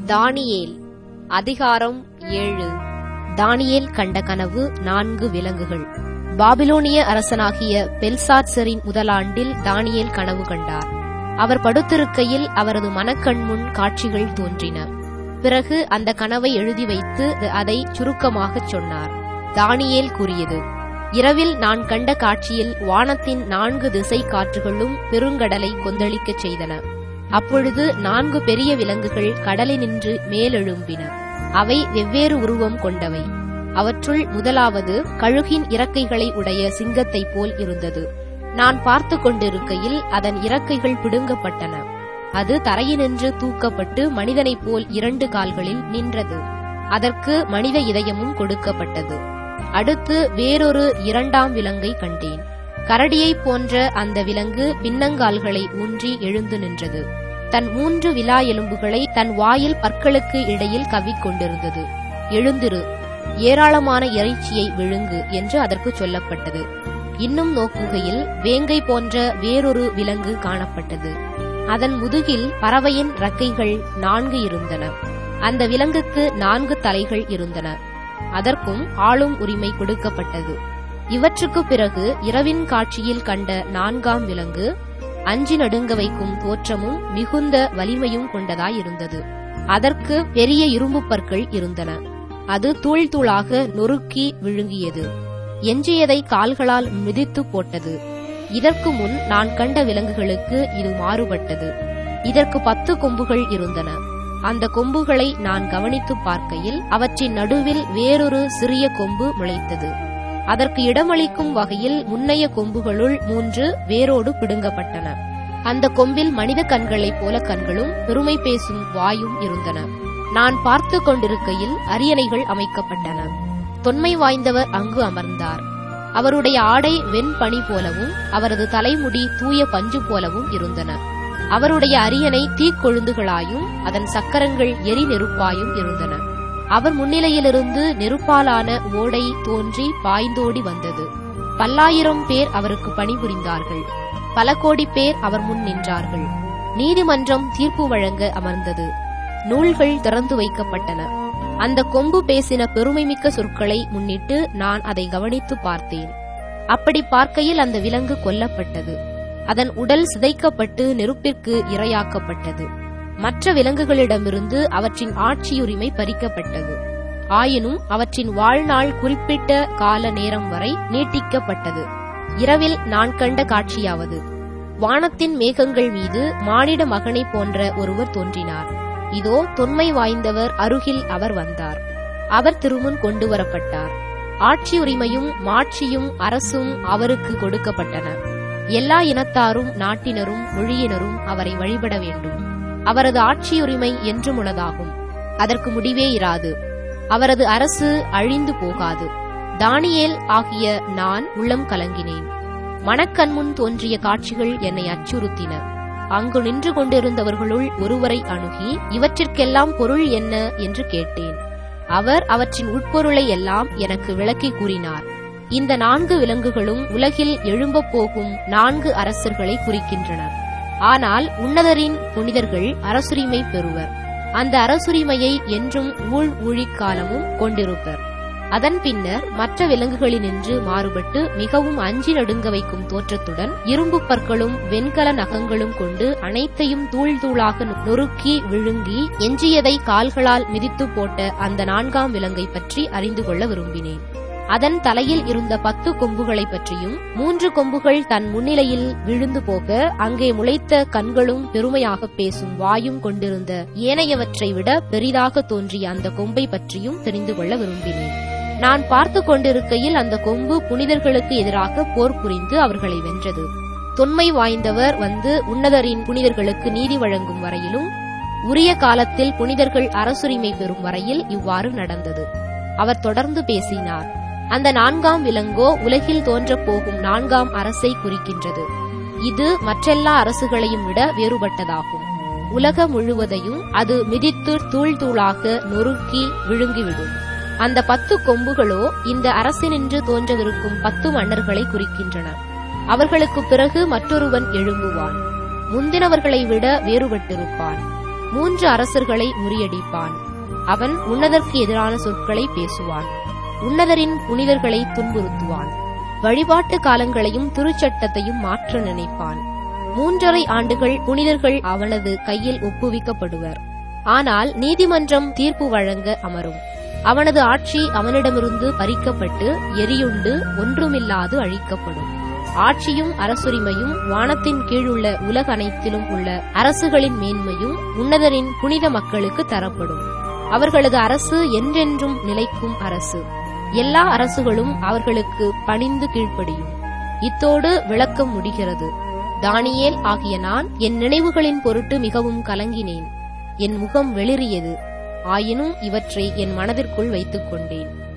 தானியேல் அதிகாரம் ஏழு தானியேல் கண்ட கனவு நான்கு விலங்குகள் பாபிலோனிய அரசனாகிய பெல்சாத்சரின் முதலாண்டில் தானியேல் கனவு கண்டார் அவர் படுத்திருக்கையில் அவரது மனக்கண் முன் காட்சிகள் தோன்றின பிறகு அந்த கனவை எழுதி வைத்து அதை சுருக்கமாகச் சொன்னார் தானியேல் கூறியது இரவில் நான் கண்ட காட்சியில் வானத்தின் நான்கு திசை காற்றுகளும் பெருங்கடலை கொந்தளிக்கச் செய்தன அப்பொழுது நான்கு பெரிய விலங்குகள் கடலினின்று மேலெழும்பின அவை வெவ்வேறு உருவம் கொண்டவை அவற்றுள் முதலாவது கழுகின் இறக்கைகளை உடைய சிங்கத்தைப் போல் இருந்தது நான் பார்த்து கொண்டிருக்கையில் அதன் இறக்கைகள் பிடுங்கப்பட்டன அது தரையினின்று தூக்கப்பட்டு மனிதனைப் போல் இரண்டு கால்களில் நின்றது அதற்கு மனித இதயமும் கொடுக்கப்பட்டது அடுத்து வேறொரு இரண்டாம் விலங்கை கண்டேன் கரடியைப் போன்ற அந்த விலங்கு பின்னங்கால்களை ஊன்றி எழுந்து நின்றது தன் மூன்று விலா எலும்புகளை தன் வாயில் பற்களுக்கு இடையில் கவ்விக்கொண்டிருந்தது எழுந்திரு ஏராளமான இறைச்சியை விழுங்கு என்று அதற்கு சொல்லப்பட்டது இன்னும் நோக்குகையில் வேங்கை போன்ற வேறொரு விலங்கு காணப்பட்டது அதன் முதுகில் பறவையின் ரக்கைகள் நான்கு இருந்தன அந்த விலங்குக்கு நான்கு தலைகள் இருந்தன அதற்கும் ஆளும் உரிமை கொடுக்கப்பட்டது இவற்றுக்கு பிறகு இரவின் காட்சியில் கண்ட நான்காம் விலங்கு அஞ்சி நடுங்க வைக்கும் தோற்றமும் மிகுந்த வலிமையும் கொண்டதாயிருந்தது அதற்கு பெரிய இரும்பு பற்கள் இருந்தன அது தூள் தூளாக நொறுக்கி விழுங்கியது எஞ்சியதை கால்களால் மிதித்து போட்டது இதற்கு முன் நான் கண்ட விலங்குகளுக்கு இது மாறுபட்டது இதற்கு பத்து கொம்புகள் இருந்தன அந்த கொம்புகளை நான் கவனித்து பார்க்கையில் அவற்றின் நடுவில் வேறொரு சிறிய கொம்பு முளைத்தது அதற்கு இடமளிக்கும் வகையில் முன்னைய கொம்புகளுள் மூன்று வேரோடு பிடுங்கப்பட்டன அந்த கொம்பில் மனித கண்களைப் போல கண்களும் பெருமை பேசும் வாயும் இருந்தன நான் பார்த்து கொண்டிருக்கையில் அரியணைகள் அமைக்கப்பட்டன தொன்மை வாய்ந்தவர் அங்கு அமர்ந்தார் அவருடைய ஆடை வெண்பனி போலவும் அவரது தலைமுடி தூய பஞ்சு போலவும் இருந்தன அவருடைய அரியணை தீக்கொழுந்துகளாயும் அதன் சக்கரங்கள் எரி நெருப்பாயும் இருந்தன அவர் முன்னிலையிலிருந்து நெருப்பாலான ஓடை தோன்றி பாய்ந்தோடி வந்தது பல்லாயிரம் பேர் அவருக்கு பணிபுரிந்தார்கள் பல கோடி பேர் அவர் முன் நின்றார்கள் நீதிமன்றம் தீர்ப்பு வழங்க அமர்ந்தது நூல்கள் திறந்து வைக்கப்பட்டன அந்த கொம்பு பேசின பெருமைமிக்க சொற்களை முன்னிட்டு நான் அதை கவனித்து பார்த்தேன் அப்படி பார்க்கையில் அந்த விலங்கு கொல்லப்பட்டது அதன் உடல் சிதைக்கப்பட்டு நெருப்பிற்கு இரையாக்கப்பட்டது மற்ற விலங்குகளிடமிருந்து அவற்றின் ஆட்சியுரிமை பறிக்கப்பட்டது ஆயினும் அவற்றின் வாழ்நாள் குறிப்பிட்ட கால நேரம் வரை நீட்டிக்கப்பட்டது இரவில் நான் கண்ட காட்சியாவது வானத்தின் மேகங்கள் மீது மானிட மகனை போன்ற ஒருவர் தோன்றினார் இதோ தொன்மை வாய்ந்தவர் அருகில் அவர் வந்தார் அவர் திருமுன் கொண்டு வரப்பட்டார் ஆட்சியுரிமையும் மாட்சியும் அரசும் அவருக்கு கொடுக்கப்பட்டன எல்லா இனத்தாரும் நாட்டினரும் மொழியினரும் அவரை வழிபட வேண்டும் அவரது ஆட்சியுரிமை என்றும் உளதாகும் அதற்கு முடிவே இராது அவரது அரசு அழிந்து போகாது தானியேல் ஆகிய நான் உள்ளம் கலங்கினேன் மனக்கண்முன் தோன்றிய காட்சிகள் என்னை அச்சுறுத்தின அங்கு நின்று கொண்டிருந்தவர்களுள் ஒருவரை அணுகி இவற்றிற்கெல்லாம் பொருள் என்ன என்று கேட்டேன் அவர் அவற்றின் உட்பொருளை எல்லாம் எனக்கு விளக்கி கூறினார் இந்த நான்கு விலங்குகளும் உலகில் எழும்பப் போகும் நான்கு அரசர்களை குறிக்கின்றன ஆனால் உன்னதரின் புனிதர்கள் அரசுரிமை பெறுவர் அந்த அரசுரிமையை என்றும் ஊழ் ஊழிக்காலமும் கொண்டிருப்பர் அதன் பின்னர் மற்ற விலங்குகளினின்று மாறுபட்டு மிகவும் அஞ்சி நடுங்க வைக்கும் தோற்றத்துடன் இரும்பு பற்களும் வெண்கல நகங்களும் கொண்டு அனைத்தையும் தூள் தூளாக நொறுக்கி விழுங்கி எஞ்சியதை கால்களால் மிதித்து போட்ட அந்த நான்காம் விலங்கை பற்றி அறிந்து கொள்ள விரும்பினேன் அதன் தலையில் இருந்த பத்து கொம்புகளை பற்றியும் மூன்று கொம்புகள் தன் முன்னிலையில் விழுந்து போக அங்கே முளைத்த கண்களும் பெருமையாக பேசும் வாயும் கொண்டிருந்த ஏனையவற்றை விட பெரிதாக தோன்றிய அந்த கொம்பை பற்றியும் தெரிந்து கொள்ள விரும்பினேன் நான் பார்த்து கொண்டிருக்கையில் அந்த கொம்பு புனிதர்களுக்கு எதிராக போர் புரிந்து அவர்களை வென்றது தொன்மை வாய்ந்தவர் வந்து உன்னதரின் புனிதர்களுக்கு நீதி வழங்கும் வரையிலும் உரிய காலத்தில் புனிதர்கள் அரசுரிமை பெறும் வரையில் இவ்வாறு நடந்தது அவர் தொடர்ந்து பேசினார் அந்த நான்காம் விலங்கோ உலகில் தோன்றப் போகும் நான்காம் அரசை குறிக்கின்றது இது மற்றெல்லா அரசுகளையும் விட வேறுபட்டதாகும் உலக முழுவதையும் அது மிதித்து தூள் தூளாக நொறுக்கி விழுங்கிவிடும் அந்த பத்து கொம்புகளோ இந்த அரசினின்று தோன்றவிருக்கும் பத்து மன்னர்களை குறிக்கின்றன அவர்களுக்கு பிறகு மற்றொருவன் எழும்புவான் முந்தினவர்களை விட வேறுபட்டிருப்பான் மூன்று அரசர்களை முறியடிப்பான் அவன் உன்னதற்கு எதிரான சொற்களை பேசுவான் உன்னதரின் புனிதர்களை துன்புறுத்துவான் வழிபாட்டு காலங்களையும் திருச்சட்டத்தையும் மாற்ற நினைப்பான் மூன்றரை ஆண்டுகள் புனிதர்கள் அவனது கையில் ஒப்புவிக்கப்படுவர் ஆனால் நீதிமன்றம் தீர்ப்பு வழங்க அமரும் அவனது ஆட்சி அவனிடமிருந்து பறிக்கப்பட்டு எரியுண்டு ஒன்றுமில்லாது அழிக்கப்படும் ஆட்சியும் அரசுரிமையும் வானத்தின் கீழுள்ள உலக அனைத்திலும் உள்ள அரசுகளின் மேன்மையும் உன்னதரின் புனித மக்களுக்கு தரப்படும் அவர்களது அரசு என்றென்றும் நிலைக்கும் அரசு எல்லா அரசுகளும் அவர்களுக்கு பணிந்து கீழ்ப்படியும் இத்தோடு விளக்கம் முடிகிறது தானியேல் ஆகிய நான் என் நினைவுகளின் பொருட்டு மிகவும் கலங்கினேன் என் முகம் வெளிறியது ஆயினும் இவற்றை என் மனதிற்குள் வைத்துக் கொண்டேன்